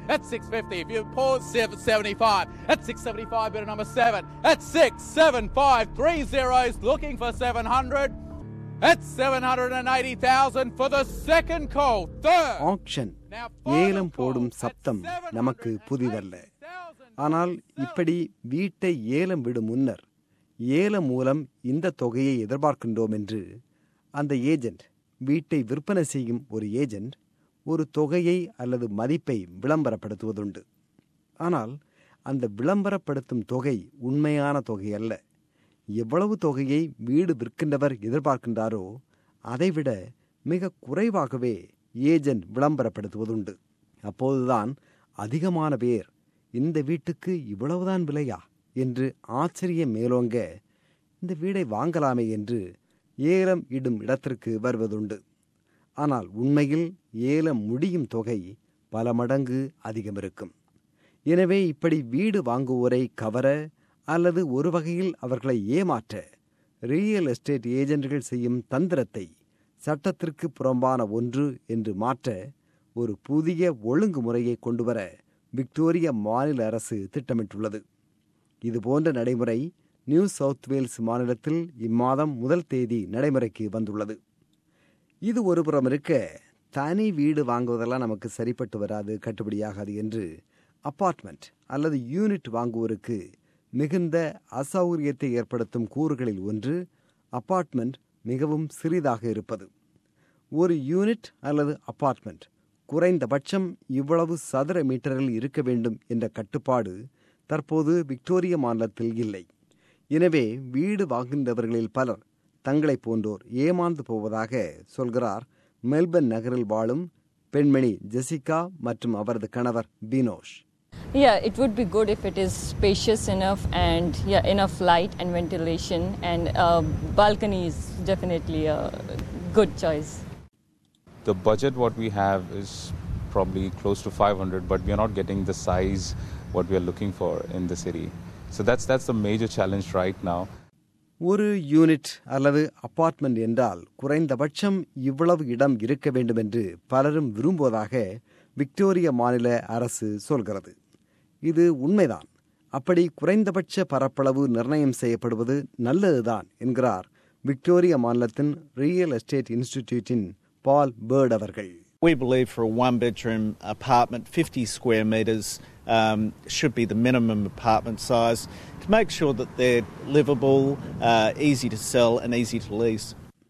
That's 650. If you pause, 775. That's 675, bidder number seven. That's six, seven, five, three zeros looking for 700. That's 780,000 for the second call. Third. Auction Now, ஏலம் final போடும் call. சப்தம் That's நமக்கு புதிதல்ல 780,000. ஆனால் இப்படி வீட்டை ஏலம் விடும் முன்னர் ஏலம் மூலம் இந்த தொகையை எதிர்பார்க்கின்றோம் என்று அந்த ஏஜென்ட் வீட்டை விற்பனை செய்யும் ஒரு ஏஜென்ட் ஒரு தொகையை அல்லது மதிப்பை விளம்பரப்படுத்துவதுண்டு ஆனால் அந்த விளம்பரப்படுத்தும் தொகை உண்மையான தொகை அல்ல எவ்வளவு தொகையை வீடு விற்கின்றவர் எதிர்பார்க்கின்றாரோ அதைவிட மிக குறைவாகவே ஏஜென்ட் விளம்பரப்படுத்துவதுண்டு அப்போதுதான் அதிகமான பேர் இந்த வீட்டுக்கு இவ்வளவுதான் விலையா என்று ஆச்சரியம் மேலோங்க இந்த வீடை வாங்கலாமே என்று ஏலம் இடும் இடத்திற்கு வருவதுண்டு ஆனால் உண்மையில் ஏலம் முடியும் தொகை பல மடங்கு அதிகம் இருக்கும் எனவே இப்படி வீடு வாங்குவோரை கவர அல்லது ஒரு வகையில் அவர்களை ஏமாற்ற ரியல் எஸ்டேட் ஏஜென்ட்கள் செய்யும் தந்திரத்தை சட்டத்திற்கு புறம்பான ஒன்று என்று மாற்ற ஒரு புதிய ஒழுங்குமுறையை கொண்டுவர விக்டோரிய மாநில அரசு திட்டமிட்டுள்ளது இதுபோன்ற நடைமுறை நியூ சவுத் வேல்ஸ் மாநிலத்தில் இம்மாதம் முதல் தேதி நடைமுறைக்கு வந்துள்ளது இது ஒரு புறம் இருக்க தனி வீடு வாங்குவதெல்லாம் நமக்கு சரிப்பட்டு வராது கட்டுப்படியாகாது என்று அப்பார்ட்மெண்ட் அல்லது யூனிட் வாங்குவோருக்கு மிகுந்த அசௌகரியத்தை ஏற்படுத்தும் கூறுகளில் ஒன்று அப்பார்ட்மெண்ட் மிகவும் சிறிதாக இருப்பது ஒரு யூனிட் அல்லது அப்பார்ட்மெண்ட் குறைந்தபட்சம் இவ்வளவு சதுர மீட்டரில் இருக்க வேண்டும் என்ற கட்டுப்பாடு தற்போது விக்டோரிய மாநிலத்தில் இல்லை எனவே வீடு வாங்குகின்றவர்களில் பலர் தங்களைப் போன்றோர் ஏமாந்து போவதாக சொல்கிறார் மெல்பர்ன் நகரில் வாழும் பெண்மணி ஜெசிகா மற்றும் அவரது கணவர் Binosh Yeah, it would be good if it is spacious enough and yeah, enough light and ventilation, and uh, balcony is definitely a good choice. The budget what we have is probably close to 500, but we are not getting the size what we are looking for in the city. So that's that's the major challenge right now. ஒரு unit அல்லது apartment என்றால் குறைந்தபட்சம் இவ்வளவு இடம் இருக்க வேண்டும் என்று பலரும் விரும்புவதாக விக்டோரிய மாநில அரசு சொல்கிறது இது உண்மைதான் அப்படி குறைந்தபட்ச பரப்பளவு நிர்ணயம் செய்யப்படுவது நல்லதுதான் என்கிறார் விக்டோரிய மாநிலத்தின் ரியல் எஸ்டேட் இன்ஸ்டிடியூட்டின் பால் பேர்ட் அவர்கள் We believe for a one bedroom apartment, 50 square metres um, should be the minimum apartment size to make sure that they're livable, uh, easy to sell, and easy to lease.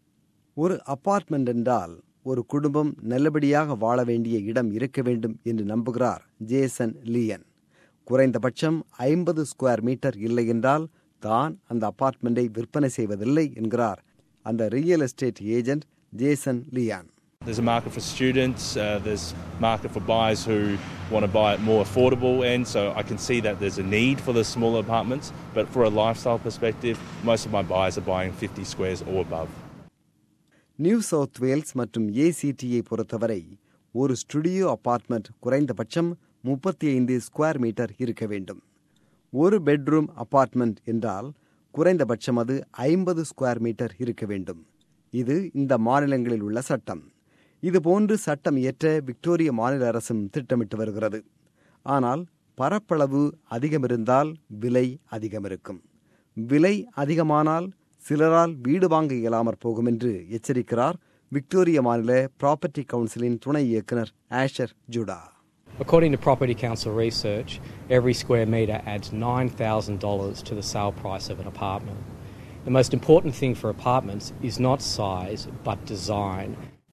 ஒரு apartment என்றால் ஒரு குடும்பம் நல்லபடியாக வாழ வேண்டிய இடம் இருக்க வேண்டும் என்று நம்புகிறார் ஜேசன் லியன் குறைந்தபட்சம் ஐம்பது ஸ்கொயர் மீட்டர் இல்லை என்றால் தான் அந்த அப்பார்ட்மெண்டை விற்பனை செய்வதில்லை என்கிறார் அந்த real estate agent Jason Lian There's a market for students, uh, there's market for buyers who want to buy it more affordable and so I can see that there's a need for the smaller apartments but for a lifestyle perspective most of my buyers are buying 50 squares or above. New South Wales மற்றும் ஏசிடியை பொறுத்தவரை ஒரு studio apartment குறைந்தபட்சம் முப்பத்தி ஐந்து square metre இருக்க வேண்டும் ஒரு பெட்ரூம் அபார்ட்மெண்ட் என்றால் குறைந்தபட்சம் அது ஐம்பது ஸ்கொயர் மீட்டர் இருக்க வேண்டும் இது இந்த மாநிலங்களில் உள்ள சட்டம் இதுபோன்று சட்டம் இயற்ற விக்டோரிய மாநில அரசும் திட்டமிட்டு வருகிறது ஆனால் பரப்பளவு அதிகமிருந்தால் விலை அதிகம் இருக்கும் விலை அதிகமானால் சிலரால் வீடு வாங்க இயலாமற் போகும் என்று எச்சரிக்கிறார் விக்டோரிய மாநில ப்ராப்பர்ட்டி கவுன்சிலின் துணை இயக்குனர் Asher Judah According to Property Council research, every square metre adds $9,000 to the sale price of an apartment. The most important thing for apartments is not size but design